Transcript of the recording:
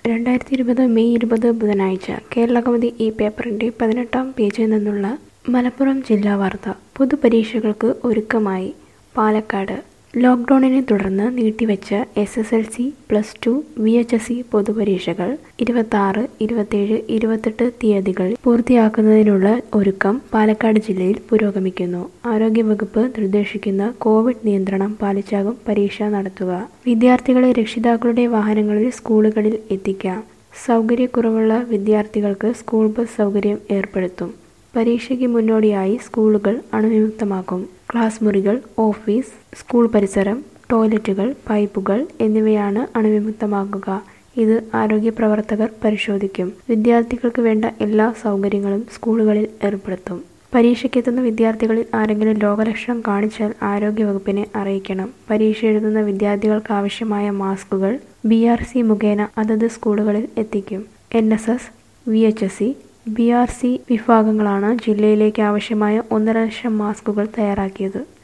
രണ്ടായിരത്തി ഇരുപത് മെയ് ഇരുപത് ബുധനാഴ്ച കേരളകൗമുദി ഈ പേപ്പറിന്റെ പതിനെട്ടാം പേജിൽ നിന്നുള്ള മലപ്പുറം ജില്ലാ വാർത്ത പൊതുപരീക്ഷകൾക്ക് ഒരുക്കമായി പാലക്കാട് ലോക്ക്ഡൌണിനെ തുടർന്ന് നീട്ടിവെച്ച S S L C plus two V H S C പൊതുപരീക്ഷകൾ ഇരുപത്തി ഇരുപത്തിയേഴ് ഇരുപത്തെട്ട് തീയതികളിൽ പൂർത്തിയാക്കുന്നതിനുള്ള ഒരുക്കം പാലക്കാട് ജില്ലയിൽ പുരോഗമിക്കുന്നു ആരോഗ്യവകുപ്പ് നിർദ്ദേശിക്കുന്ന കോവിഡ് നിയന്ത്രണം പാലിച്ചാകും പരീക്ഷ നടത്തുക വിദ്യാർത്ഥികളെ രക്ഷിതാക്കളുടെ വാഹനങ്ങളിൽ സ്കൂളുകളിൽ എത്തിക്കാം സൗകര്യക്കുറവുള്ള വിദ്യാർത്ഥികൾക്ക് സ്കൂൾ ബസ് സൗകര്യം ഏർപ്പെടുത്തും പരീക്ഷയ്ക്ക് മുന്നോടിയായി സ്കൂളുകൾ അണുവിമുക്തമാക്കും ക്ലാസ് മുറികൾ ഓഫീസ് സ്കൂൾ പരിസരം ടോയ്ലറ്റുകൾ പൈപ്പുകൾ എന്നിവയാണ് അണുവിമുക്തമാക്കുക ഇത് ആരോഗ്യ പ്രവർത്തകർ പരിശോധിക്കും വിദ്യാർത്ഥികൾക്ക് വേണ്ട എല്ലാ സൗകര്യങ്ങളും സ്കൂളുകളിൽ ഏർപ്പെടുത്തും പരീക്ഷയ്ക്കെത്തുന്ന വിദ്യാർത്ഥികളിൽ ആരെങ്കിലും രോഗലക്ഷണം കാണിച്ചാൽ ആരോഗ്യവകുപ്പിനെ അറിയിക്കണം പരീക്ഷ എഴുതുന്ന വിദ്യാർത്ഥികൾക്ക് ആവശ്യമായ മാസ്കുകൾ ബി ആർ സി മുഖേന അതത് സ്കൂളുകളിൽ എത്തിക്കും N S S V H S C B R C വിഭാഗങ്ങളാണ് ജില്ലയിലേക്ക് ആവശ്യമായ ഒന്നര ലക്ഷം മാസ്കുകൾ തയ്യാറാക്കിയത്